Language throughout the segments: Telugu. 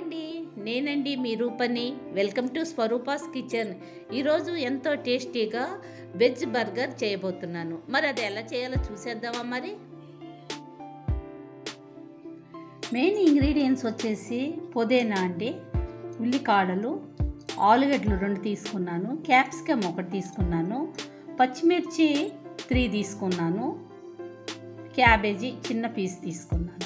అండి నేనండి మీ రూపని వెల్కమ్ టు స్వరూపాస్ కిచెన్ ఈరోజు ఎంతో టేస్టీగా వెజ్ బర్గర్ చేయబోతున్నాను మరి అది ఎలా చేయాలో చూసేద్దామా మరి మెయిన్ ఇంగ్రీడియంట్స్ వచ్చేసి పుదీనా అండి ఉల్లికాడలు ఆలుగడ్డలు రెండు తీసుకున్నాను క్యాప్సికమ్ ఒకటి తీసుకున్నాను పచ్చిమిర్చి త్రీ తీసుకున్నాను క్యాబేజీ చిన్న పీస్ తీసుకున్నాను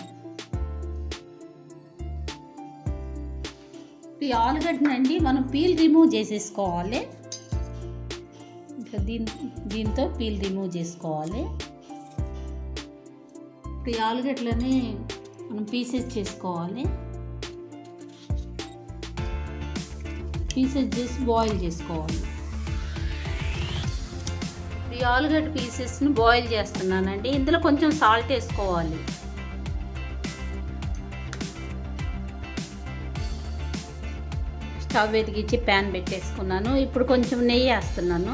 ఈ ఆలుగడ్డనండి మనం పీల్ రిమూవ్ చేసేసుకోవాలి ఇట్లా దీని దీంతో పీల్ రిమూవ్ చేసుకోవాలి ఈ ఆలుగడ్డలని మనం పీసెస్ చేసుకోవాలి పీసెస్ చేసి బాయిల్ చేసుకోవాలి ఈ ఆలుగడ్డ పీసెస్ని బాయిల్ చేస్తున్నానండి ఇందులో కొంచెం సాల్ట్ వేసుకోవాలి స్టవ్ వెతికిచ్చి ప్యాన్ పెట్టేసుకున్నాను ఇప్పుడు కొంచెం నెయ్యి వేస్తున్నాను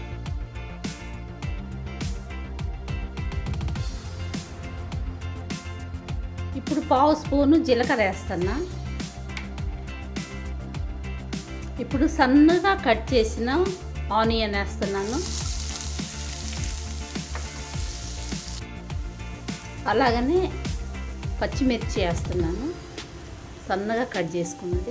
ఇప్పుడు పావు స్పూను జీలకర్ర వేస్తున్నా ఇప్పుడు సన్నగా కట్ చేసిన ఆనియన్ వేస్తున్నాను అలాగనే పచ్చిమిర్చి వేస్తున్నాను సన్నగా కట్ చేసుకున్నది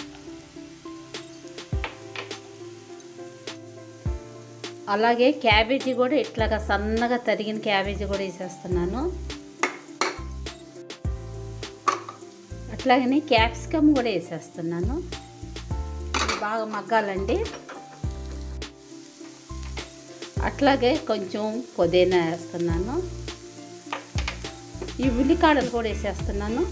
అలాగే క్యాబేజీ కూడా ఇట్లాగా సన్నగా తరిగిన క్యాబేజీ కూడా వేసేస్తున్నాను అట్లాగనే క్యాప్సికమ్ కూడా వేసేస్తున్నాను ఇది బాగా మగ్గాలండి అట్లాగే కొంచెం పుదీనా వేస్తున్నాను ఈ ఉల్లికాడలు కూడా వేసేస్తున్నాను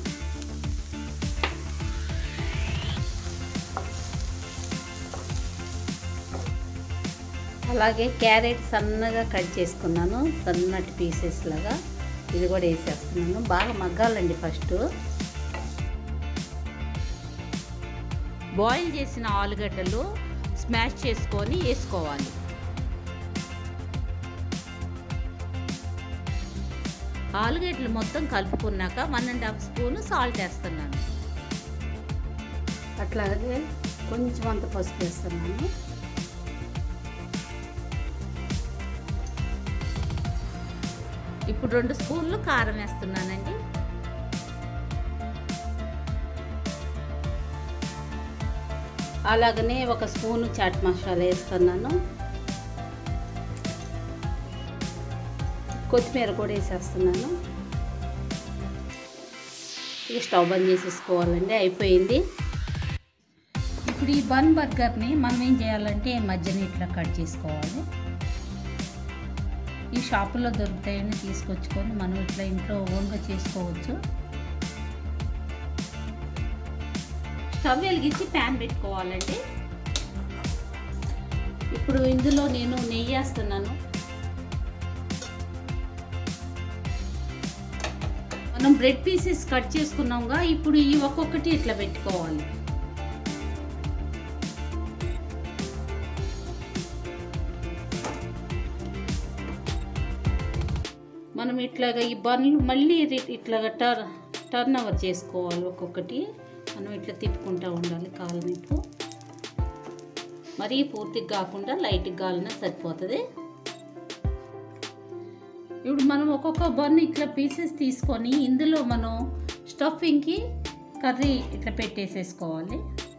అలాగే క్యారెట్ సన్నగా కట్ చేసుకున్నాను సన్నటి పీసెస్ లాగా ఇది కూడా వేసేస్తున్నాను బాగా మగ్గాలండి ఫస్ట్ బాయిల్ చేసిన ఆలుగడ్డలు స్మాష్ చేసుకొని వేసుకోవాలి ఆలుగడ్డలు మొత్తం కలుపుకున్నాక one and half spoon salt వేస్తున్నాను అట్లాగే కొంచెం అంత పసుపు వేస్తున్నాను ఇప్పుడు రెండు స్పూన్లు కారం వేస్తున్నానండి అలాగనే ఒక స్పూను చాట్ మసాలా వేస్తున్నాను కొత్తిమీర కూడా వేసేస్తున్నాను ఇక స్టవ్ బంద్ చేసేసుకోవాలండి అయిపోయింది ఇప్పుడు ఈ బన్ బర్గర్ని మనం ఏం చేయాలంటే మధ్యన ఇట్లా కట్ చేసుకోవాలి ఈ షాపులో దొరుకుతాయని తీసుకొచ్చుకొని మనం ఇట్లా ఇంట్లో ఓన్గా చేసుకోవచ్చు స్టవ్ వెలిగించి ప్యాన్ పెట్టుకోవాలండి ఇప్పుడు ఇందులో నేను నెయ్యి వేస్తున్నాను మనం బ్రెడ్ పీసెస్ కట్ చేసుకున్నాంగా ఇప్పుడు ఈ ఒక్కొక్కటి ఇట్లా పెట్టుకోవాలి మనం ఇట్లాగా ఈ బన్లు మళ్ళీ ఇట్లాగా టర్ టర్న్ ఓవర్ చేసుకోవాలి ఒక్కొక్కటి మనం ఇట్లా తిప్పుకుంటూ ఉండాలి కాలు వైపు మరీ పూర్తిగా కాకుండా లైట్గా కాలినా సరిపోతుంది ఇప్పుడు మనం ఒక్కొక్క బన్ ఇట్లా పీసెస్ తీసుకొని ఇందులో మనం స్టఫింగ్కి కర్రీ ఇట్లా పెట్టేసేసుకోవాలి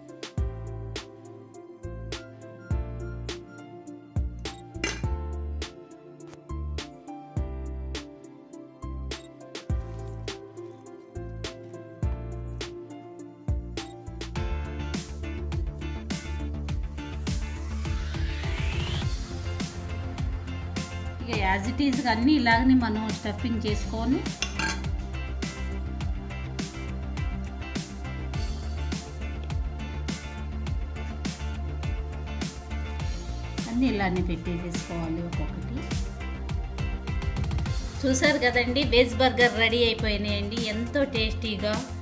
ఇక యాజ్ ఇట్ ఈజ్గా అన్నీ ఇలాగనే మనం స్టఫింగ్ చేసుకొని అన్నీ ఇలానే పెట్టేసేసుకోవాలి ఒక్కొక్కటి చూసారు కదండి వెజ్ బర్గర్ రెడీ అయిపోయినాయండి ఎంతో టేస్టీగా